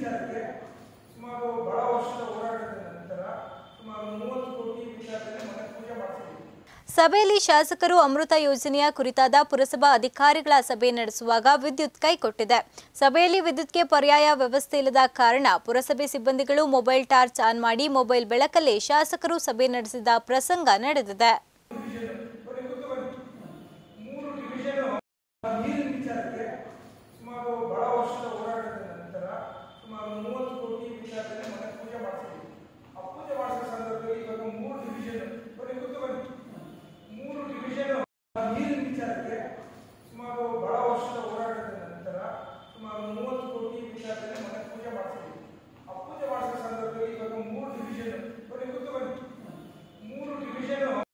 ವಿಚಾರಕ್ಕೆ ಸುಮಾರು ಬಹಳ ವರ್ಷದ ಹೋರಾಟದ ನಂತರ ಸುಮಾರು ಮೂವತ್ತು ಕೋಟಿ ವಿಚಾರದಲ್ಲಿ ಮನೆ ಪೂಜೆ ಮಾಡಿಸಿದ್ದೀವಿ ಸಭೆಯಲ್ಲಿ ಶಾಸಕರು ಅಮೃತ ಯೋಜನೆಯ ಕುರಿತಾದ ಪುರಸಭಾ ಅಧಿಕಾರಿಗಳ ಸಭೆ ನಡೆಸುವಾಗ ವಿದ್ಯುತ್ ಕೈಕೊಟ್ಟಿದೆ ಸಭೆಯಲ್ಲಿ ವಿದ್ಯುತ್ಗೆ ಪರ್ಯಾಯ ವ್ಯವಸ್ಥೆ ಇಲ್ಲದ ಕಾರಣ ಪುರಸಭೆ ಸಿಬ್ಬಂದಿಗಳು ಮೊಬೈಲ್ ಟಾರ್ಚ್ ಆನ್ ಮಾಡಿ ಮೊಬೈಲ್ ಬೆಳಕಲ್ಲಿ ಶಾಸಕರು ಸಭೆ ನಡೆಸಿದ ಪ್ರಸಂಗ ನಡೆದಿದೆ ಮೂರು ಡಿವಿಷನ್ ನೀರಿನ ವಿಚಾರಕ್ಕೆ ಸುಮಾರು ಬಹಳ ವರ್ಷದ ಹೋರಾಟದ ನಂತರ ಸುಮಾರು ಮೂವತ್ತು ಕೋಟಿ ವಿಚಾರದಲ್ಲಿ ಮನೆ ಪೂಜೆ ಮಾಡಿಸಿದ್ದೀವಿ ಆ ಪೂಜೆ ಮಾಡಿಸೋ ಸಂದರ್ಭದಲ್ಲಿ ಇವಾಗ ಮೂರು ಡಿವಿಷನ್ ಬನ್ನಿ ಕೂತು ಬನ್ನಿ ಮೂರು ಡಿವಿಷನ್ ನೀರಿನ ವಿಚಾರಕ್ಕೆ ಸುಮಾರು ಬಹಳ ವರ್ಷದ ಹೋರಾಟದ ನಂತರ ಸುಮಾರು ಮೂವತ್ತು ಕೋಟಿ ವಿಚಾರದಲ್ಲಿ ಮನೆ ಪೂಜೆ ಮಾಡಿಸಿದ್ದೀವಿ ಆ ಪೂಜೆ ಮಾಡಿಸೋ ಸಂದರ್ಭದಲ್ಲಿ ಇವಾಗ ಮೂರು ಡಿವಿಷನ್ ಬನ್ನಿ ಕೂತು ಬನ್ನಿ ಮೂರು ಡಿವಿಷನ್